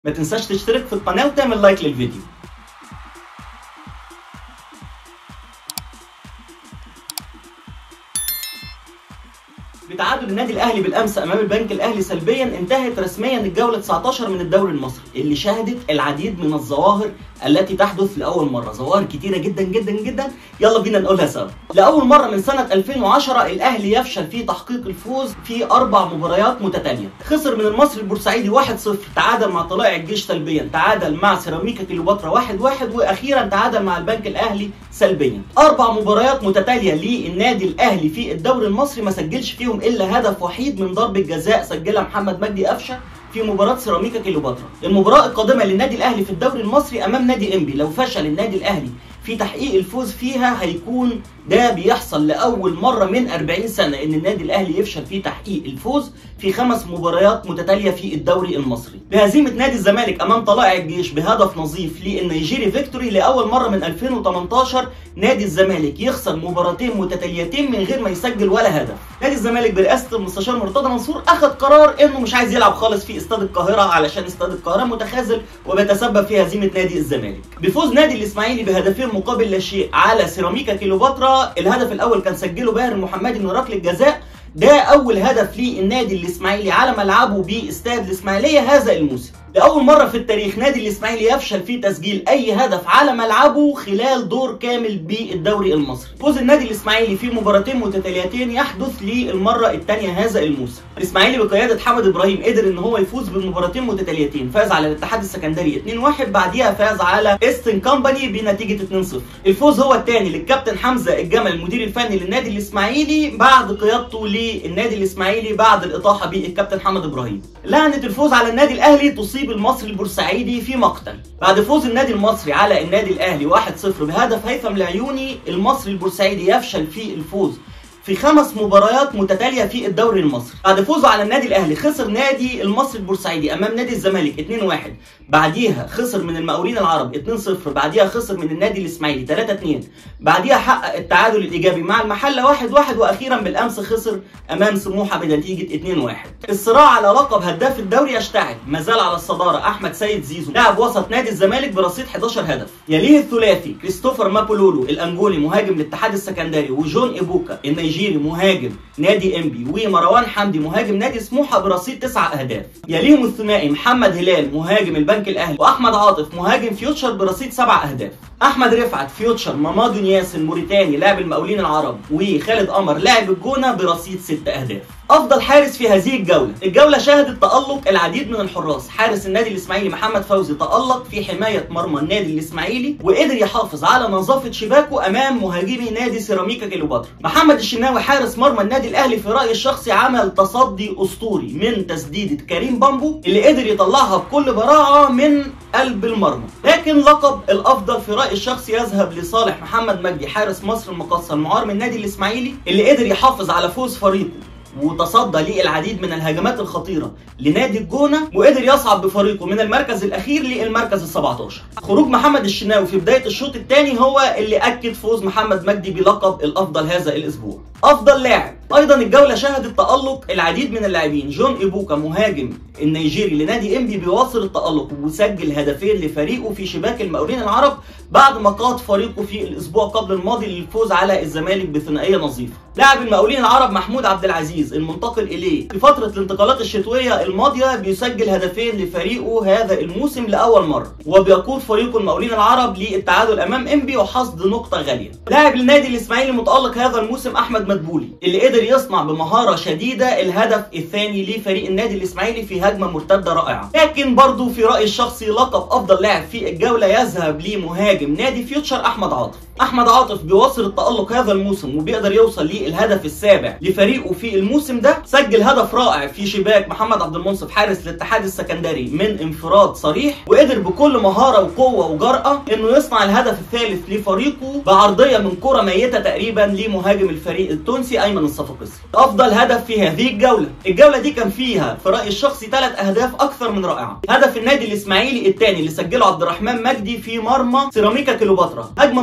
ما تنساش تشترك في القناه وتعمل لايك للفيديو بتعادل النادي الاهلي بالامس امام البنك الاهلي سلبيا انتهت رسميا الجوله 19 من الدوري المصري اللي شهدت العديد من الظواهر التي تحدث لاول مره ظواهر كتيره جدا جدا جدا يلا بينا نقولها سوا لاول مره من سنه 2010 الاهلي يفشل في تحقيق الفوز في اربع مباريات متتاليه خسر من المصري البورسعيدي 1-0 تعادل مع طلائع الجيش سلبيا تعادل مع سيراميكا كليوباترا 1-1 واخيرا تعادل مع البنك الاهلي سلبيا اربع مباريات متتاليه للنادي الاهلي في الدوري المصري ما سجلش فيهم الا هدف وحيد من ضربه جزاء سجلها محمد مجدي قفشه في مباراة سيراميكا كليوباترا. المباراة القادمة للنادي الأهلي في الدوري المصري أمام نادي إنبي، لو فشل النادي الأهلي في تحقيق الفوز فيها هيكون ده بيحصل لأول مرة من 40 سنة إن النادي الأهلي يفشل في تحقيق الفوز في خمس مباريات متتالية في الدوري المصري. بهزيمة نادي الزمالك أمام طلائع الجيش بهدف نظيف للنيجيري فيكتوري لأول مرة من 2018 نادي الزمالك يخسر مباراتين متتاليتين من غير ما يسجل ولا هدف. نادي الزمالك برئاسة المستشار مرتضى منصور أخذ قرار إنه مش عايز يلعب خالص في استاد القاهرة علشان استاد القاهرة متخاذل وبيتسبب في هزيمة نادي الزمالك. بفوز نادي الإسماعيلي بهدفين مقابل لا شيء على سيراميكا كليوباترا الهدف الاول كان سجله باهر محمدي من ركله جزاء ده اول هدف للنادي الاسماعيلي على ملعبه باستاد الاسماعيليه هذا الموسم لاول مره في التاريخ نادي الاسماعيلي يفشل في تسجيل اي هدف على ملعبه خلال دور كامل بالدوري المصري فوز النادي الاسماعيلي في مباراتين متتاليتين يحدث للمره الثانيه هذا الموسم الاسماعيلي بقياده حمد ابراهيم قدر ان هو يفوز بمباراتين متتاليتين فاز على الاتحاد السكندري 2-1 بعديها فاز على ايستن كامباني بنتيجه 2-0 الفوز هو الثاني للكابتن حمزه الجمل المدير الفني للنادي الاسماعيلي بعد قيادته للنادي الاسماعيلي بعد الاطاحه بالكابتن حمد ابراهيم لعنه الفوز على النادي الاهلي تصيب تصيب المصري البورسعيدي في مقتل بعد فوز النادي المصري على النادي الاهلي 1-0 بهدف هيثم العيوني المصري البورسعيدي يفشل في الفوز في خمس مباريات متتاليه في الدوري المصري بعد فوزه على النادي الاهلي خسر نادي المصري البورسعيدي امام نادي الزمالك 2-1 بعديها خسر من المقاولين العرب 2-0 بعديها خسر من النادي الاسماعيلي 3-2 بعديها حقق التعادل الايجابي مع المحله 1-1 واخيرا بالامس خسر امام سموحه بنتيجه 2-1 الصراع على لقب هداف الدوري يشتعل ما زال على الصداره احمد سيد زيزو لاعب وسط نادي الزمالك برصيد 11 هدف يليه الثلاثي كريستوفر مابولولو الانجولي مهاجم الاتحاد السكندري وجون ايبوكا النيجيري مهاجم نادي انبي ومروان حمدي مهاجم نادي سموحه برصيد 9 اهداف يليهم الثنائي محمد هلال مهاجم البنك الاهلي واحمد عاطف مهاجم فيوتشر برصيد 7 اهداف احمد رفعت فيوتشر مامادو نياس الموريتاني لاعب المقاولين العرب وخالد قمر لاعب الجونه برصيد 6 اهداف افضل حارس في هذه الجوله الجوله شهدت تالق العديد من الحراس حارس النادي الاسماعيلي محمد فوزي تالق في حمايه مرمى النادي الاسماعيلي وقدر يحافظ على نظافه شباكه امام مهاجمي نادي سيراميكا كليوباترا محمد الشناوي حارس مرمى النادي الاهلي في رايي الشخصي عمل تصدي اسطوري من تسديده كريم بامبو اللي قدر يطلعها بكل براعه من قلب المرمى لكن لقب الافضل في رايي الشخصي يذهب لصالح محمد مجدي حارس مصر المقصه المعار من النادي الاسماعيلي اللي قدر يحافظ على فوز فريقه وتصدى للعديد من الهجمات الخطيره لنادي الجونه وقدر يصعد بفريقه من المركز الاخير للمركز ال 17 خروج محمد الشناوي في بدايه الشوط الثاني هو اللي اكد فوز محمد مجدي بلقب الافضل هذا الاسبوع افضل لاعب ايضا الجوله شهدت تالق العديد من اللاعبين جون ايبوكا مهاجم النيجيري لنادي انبي بيواصل التالق وسجل هدفين لفريقه في شباك المقاولين العرب بعد ما قاد فريقه في الاسبوع قبل الماضي للفوز على الزمالك بثنائيه نظيفه لاعب المقاولين العرب محمود عبد العزيز المنتقل اليه في فتره الانتقالات الشتويه الماضيه بيسجل هدفين لفريقه هذا الموسم لاول مره وبيقود فريقه المقاولين العرب للتعادل امام انبي وحصد نقطه غاليه لاعب النادي الاسماعيلي المتالق هذا الموسم احمد مدبولي اللي قدر يصنع بمهاره شديده الهدف الثاني لفريق النادي الاسماعيلي في هجمه مرتده رائعه لكن برضه في رايي الشخصي لقب افضل لاعب في الجوله يذهب لمهاجم نادي فيوتشر احمد عاطف احمد عاطف بيواصل التالق هذا الموسم وبيقدر يوصل للهدف السابع لفريقه في الموسم ده سجل هدف رائع في شباك محمد عبد المنصف حارس الاتحاد السكندري من انفراد صريح وقدر بكل مهاره وقوه وجرأه انه يصنع الهدف الثالث لفريقه بعرضيه من كره ميته تقريبا لمهاجم الفريق التونسي ايمن الصفاقسي افضل هدف في هذه الجوله الجوله دي كان فيها في رايي الشخصي ثلاث اهداف اكثر من رائعه هدف النادي الاسماعيلي الثاني اللي سجله عبد الرحمن مجدي في مرمى سيراميكا كليوباترا هجمه مرتده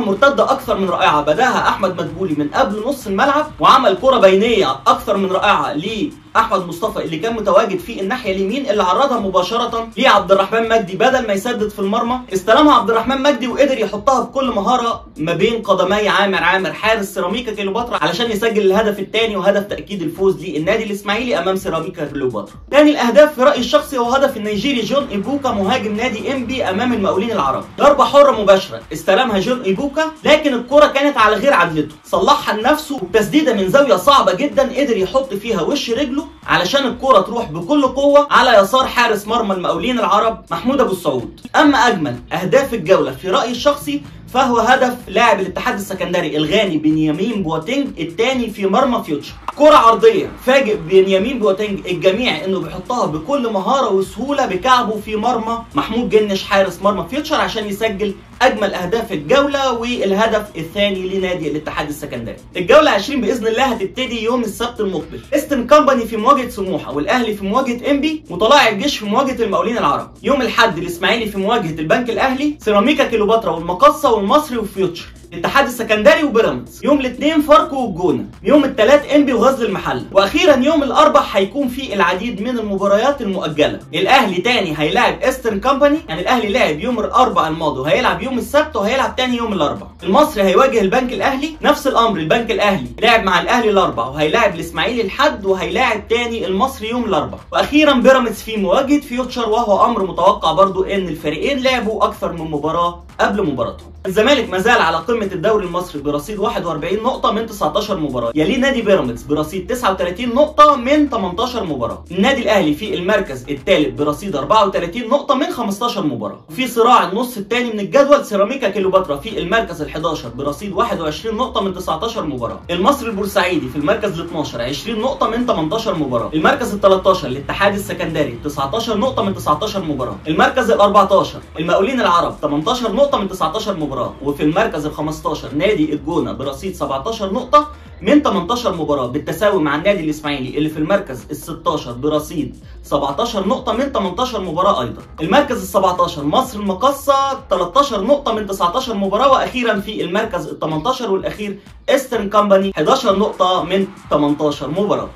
كرة أكثر من رائعة بداها أحمد مدبولي من قبل نص الملعب وعمل كرة بينية أكثر من رائعة لأحمد مصطفى اللي كان متواجد في الناحية اليمين اللي عرضها مباشرة لعبد الرحمن مجدي بدل ما يسدد في المرمى استلمها عبد الرحمن مجدي وقدر يحطها بكل مهارة ما بين قدمي عامر عامر حارس سيراميكا كيلوباترا علشان يسجل الهدف الثاني وهدف تأكيد الفوز للنادي الإسماعيلي أمام سيراميكا كيلوباترا. ثاني الأهداف في رأيي الشخصي هو هدف النيجيري جون إيبوكا مهاجم نادي إنبي أمام المقاولين العرب. ضربة حرة مباشرة استلمها جون إيبوكا لكن الكرة كانت على غير عدلته صلحها لنفسه وبتسديدة من زاوية صعبة جدا قدر يحط فيها وش رجله علشان الكرة تروح بكل قوة على يسار حارس مرمى المقاولين العرب محمود أبو السعود أما أجمل أهداف الجولة في رأيي الشخصي فهو هدف لاعب الاتحاد السكندري الغاني بنيامين بواتينج الثاني في مرمى فيوتشر كرة عرضية فاجئ بنيامين بواتينج الجميع انه بيحطها بكل مهارة وسهولة بكعبه في مرمى محمود جنش حارس مرمى فيوتشر عشان يسجل اجمل اهداف الجولة والهدف الثاني لنادي الاتحاد السكندري الجولة 20 باذن الله هتبتدي يوم السبت المقبل استن كامباني في مواجهة سموحة والاهلي في مواجهة انبي وطلائع الجيش في مواجهة المقاولين العرب يوم الاحد الاسماعيلي في مواجهة البنك الاهلي سيراميكا كيلوباترا والمقصة والمصري وفيوتشر الاتحاد السكندري وبيراميدز يوم الاثنين فاركو والجونه يوم الثلاث انبي وغزل المحله واخيرا يوم الاربع هيكون في العديد من المباريات المؤجله الاهلي تاني هيلاعب ايسترن كامباني يعني الاهلي لعب يوم الاربع الماضي وهيلعب يوم السبت وهيلعب تاني يوم الاربع المصري هيواجه البنك الاهلي نفس الامر البنك الاهلي لعب مع الاهلي الاربع وهيلاعب الاسماعيلي الحد وهيلاعب تاني المصري يوم الاربع واخيرا بيراميدز في مواجهه فيوتشر وهو امر متوقع برضو ان الفريقين لعبوا اكثر من مباراه قبل مباراتهم الزمالك ما زال على قمه الدوري المصري برصيد 41 نقطه من 19 مباراه يليه نادي بيراميدز برصيد 39 نقطه من 18 مباراه النادي الاهلي في المركز الثالث برصيد 34 نقطه من 15 مباراه وفي صراع النص الثاني من الجدول سيراميكا كيلوباترا في المركز ال11 برصيد 21 نقطه من 19 مباراه المصري البورسعيدي في المركز ال12 20 نقطه من 18 مباراه المركز ال13 الاتحاد السكندري 19 نقطه من 19 مباراه المركز ال14 المقاولين العرب 18 نقطه من 19 مباراه وفي المركز ال15 نادي الجونه برصيد 17 نقطه من 18 مباراه بالتساوي مع النادي الاسماعيلي اللي في المركز ال16 برصيد 17 نقطه من 18 مباراه ايضا المركز ال17 مصر المقصه 13 نقطه من 19 مباراه واخيرا في المركز ال18 والاخير ايسترن كامباني 11 نقطه من 18 مباراه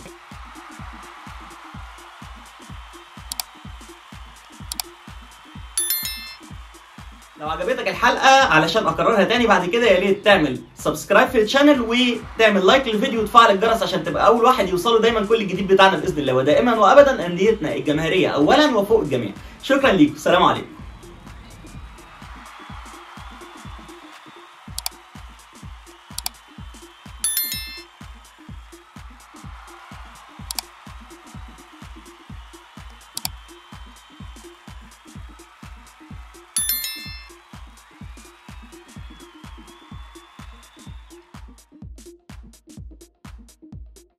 لو عجبتك الحلقه علشان اكررها تاني بعد كده يا ريت تعمل سبسكرايب في الشانل وتعمل لايك للفيديو وتفعل الجرس عشان تبقى اول واحد يوصله دايما كل الجديد بتاعنا باذن الله ودائما وابدا انديتنا الجماهيريه اولا وفوق الجميع شكرا ليكم سلام عليكم